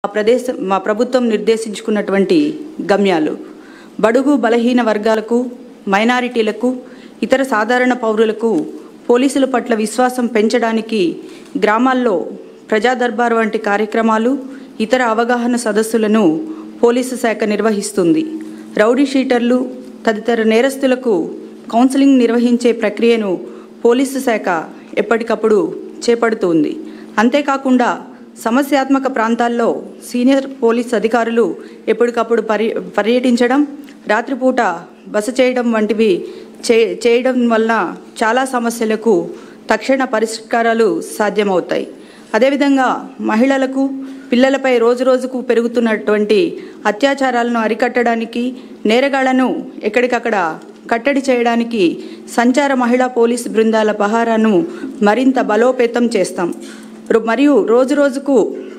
మా ప్రదేశం మా ప్రభుత్వం నిర్దేశించుకున్నటువంటి గమ్యాలు బడుగు బలహీన వర్గాలకు మైనారిటీలకు ఇతర సాధారణ పౌరులకు పోలీసుల పట్ల విశ్వాసం పెంచడానికి గ్రామాల్లో ప్రజా దర్బార్ వంటి కార్యక్రమాలు ఇతర అవగాహన సదస్సులను పోలీసు శాఖ నిర్వహిస్తుంది రౌడీ షీటర్లు తదితర నేరస్తులకు కౌన్సిలింగ్ నిర్వహించే ప్రక్రియను పోలీసు శాఖ ఎప్పటికప్పుడు చేపడుతుంది అంతేకాకుండా సమస్యాత్మక ప్రాంతాల్లో సీనియర్ పోలీస్ అధికారులు ఎప్పటికప్పుడు పర్య పర్యటించడం రాత్రిపూట బస చేయడం వంటివి చే చేయడం వల్ల చాలా సమస్యలకు తక్షణ పరిష్కారాలు సాధ్యమవుతాయి అదేవిధంగా మహిళలకు పిల్లలపై రోజురోజుకు పెరుగుతున్నటువంటి అత్యాచారాలను అరికట్టడానికి నేరగాళ్లను ఎక్కడికక్కడ కట్టడి చేయడానికి సంచార మహిళా పోలీస్ బృందాల పహారాను మరింత బలోపేతం చేస్తాం రో- మరియు రోజురోజుకు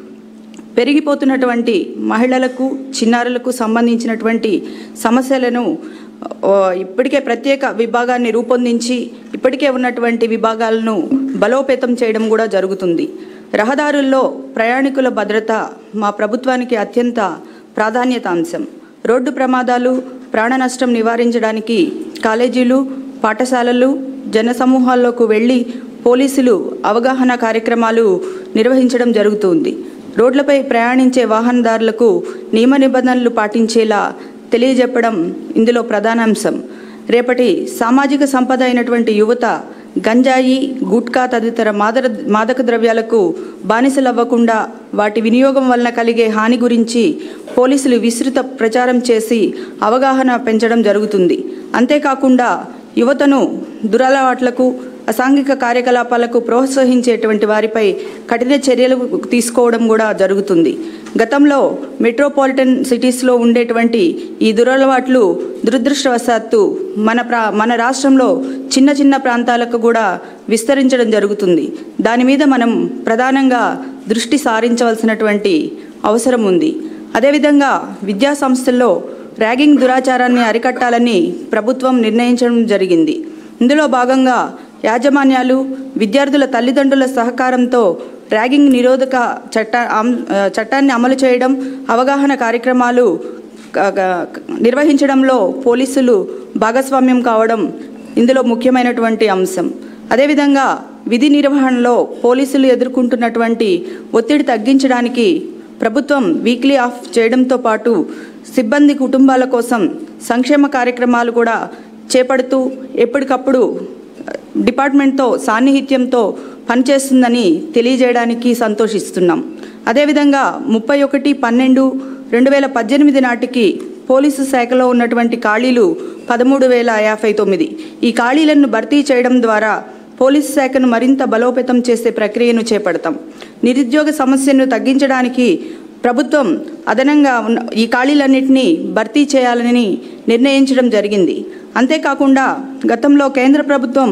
పెరిగిపోతున్నటువంటి మహిళలకు చిన్నారులకు సంబంధించినటువంటి సమస్యలను ఆ, ఇప్పటికే ప్రత్యేక విభాగాన్ని రూపొందించి ఇప్పటికే ఉన్నటువంటి విభాగాలను బలోపేతం చేయడం కూడా జరుగుతుంది రహదారుల్లో ప్రయాణికుల భద్రత మా ప్రభుత్వానికి అత్యంత ప్రాధాన్యత అంశం రోడ్డు ప్రమాదాలు ప్రాణ నష్టం నివారించడానికి కాలేజీలు పాఠశాలలు జనసమూహాల్లోకి వెళ్ళి పోలీసులు అవగాహన కార్యక్రమాలు నిర్వహించడం జరుగుతుంది రోడ్లపై ప్రయాణించే వాహనదారులకు నియమ నిబంధనలు పాటించేలా తెలియజెప్పడం ఇందులో ప్రధాన అంశం రేపటి సామాజిక సంపద అయినటువంటి యువత గంజాయి గుట్కా తదితర మాదర మాదక ద్రవ్యాలకు బానిసలవ్వకుండా వాటి వినియోగం వలన కలిగే హాని గురించి పోలీసులు విస్తృత ప్రచారం చేసి అవగాహన పెంచడం జరుగుతుంది అంతేకాకుండా యువతను దురలవాట్లకు అసాంఘిక కార్యకలాపాలకు ప్రోత్సహించేటువంటి వారిపై కఠిన చర్యలు తీసుకోవడం కూడా జరుగుతుంది గతంలో మెట్రోపాలిటన్ సిటీస్లో ఉండేటువంటి ఈ దురలవాట్లు దురదృష్టవశాత్తు మన ప్రా మన రాష్ట్రంలో చిన్న చిన్న ప్రాంతాలకు కూడా విస్తరించడం జరుగుతుంది దాని మీద మనం ప్రధానంగా దృష్టి సారించవలసినటువంటి అవసరం ఉంది అదేవిధంగా విద్యా సంస్థల్లో ర్యాగింగ్ దురాచారాన్ని అరికట్టాలని ప్రభుత్వం నిర్ణయించడం జరిగింది ఇందులో భాగంగా యాజమాన్యాలు విద్యార్థుల తల్లిదండ్రుల సహకారంతో ర్యాగింగ్ నిరోధక చట్ట అమ్- ఆ, చట్టాన్ని అమలు చేయడం అవగాహన కార్యక్రమాలు క- క- నిర్వహించడంలో పోలీసులు భాగస్వామ్యం కావడం ఇందులో ముఖ్యమైనటువంటి అంశం అదేవిధంగా విధి నిర్వహణలో పోలీసులు ఎదుర్కొంటున్నటువంటి ఒత్తిడి తగ్గించడానికి ప్రభుత్వం వీక్లీ ఆఫ్ చేయడంతో పాటు సిబ్బంది కుటుంబాల కోసం సంక్షేమ కార్యక్రమాలు కూడా చేపడుతూ ఎప్పటికప్పుడు డిపార్ట్మెంట్తో సాన్నిహిత్యంతో పనిచేస్తుందని తెలియజేయడానికి సంతోషిస్తున్నాం అదేవిధంగా ముప్పై ఒకటి పన్నెండు రెండు వేల పద్దెనిమిది నాటికి పోలీసు శాఖలో ఉన్నటువంటి ఖాళీలు పదమూడు వేల యాభై తొమ్మిది ఈ ఖాళీలను భర్తీ చేయడం ద్వారా పోలీసు శాఖను మరింత బలోపేతం చేసే ప్రక్రియను చేపడతాం నిరుద్యోగ సమస్యను తగ్గించడానికి ప్రభుత్వం అదనంగా ఉన్న ఈ ఖాళీలన్నింటినీ భర్తీ చేయాలని నిర్ణయించడం జరిగింది అంతేకాకుండా గతంలో కేంద్ర ప్రభుత్వం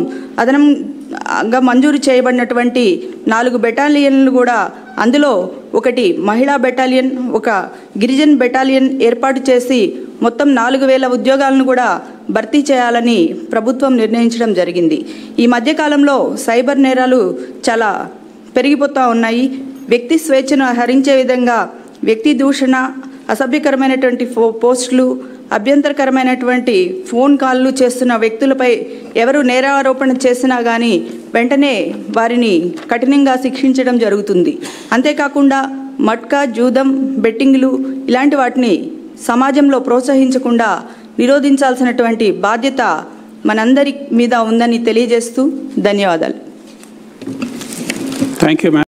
అదనంగా మంజూరు చేయబడినటువంటి నాలుగు బెటాలియన్లు కూడా అందులో ఒకటి మహిళా బెటాలియన్ ఒక గిరిజన్ బెటాలియన్ ఏర్పాటు చేసి మొత్తం నాలుగు వేల ఉద్యోగాలను కూడా భర్తీ చేయాలని ప్రభుత్వం నిర్ణయించడం జరిగింది ఈ మధ్యకాలంలో సైబర్ నేరాలు చాలా పెరిగిపోతూ ఉన్నాయి వ్యక్తి స్వేచ్ఛను హరించే విధంగా వ్యక్తి దూషణ అసభ్యకరమైనటువంటి ఫో పోస్టులు అభ్యంతరకరమైనటువంటి ఫోన్ కాల్లు చేస్తున్న వ్యక్తులపై ఎవరు నేరారోపణ చేసినా కానీ వెంటనే వారిని కఠినంగా శిక్షించడం జరుగుతుంది అంతేకాకుండా మట్కా జూదం బెట్టింగ్లు ఇలాంటి వాటిని సమాజంలో ప్రోత్సహించకుండా నిరోధించాల్సినటువంటి బాధ్యత మనందరి మీద ఉందని తెలియజేస్తూ ధన్యవాదాలు థ్యాంక్ యూ మ్యామ్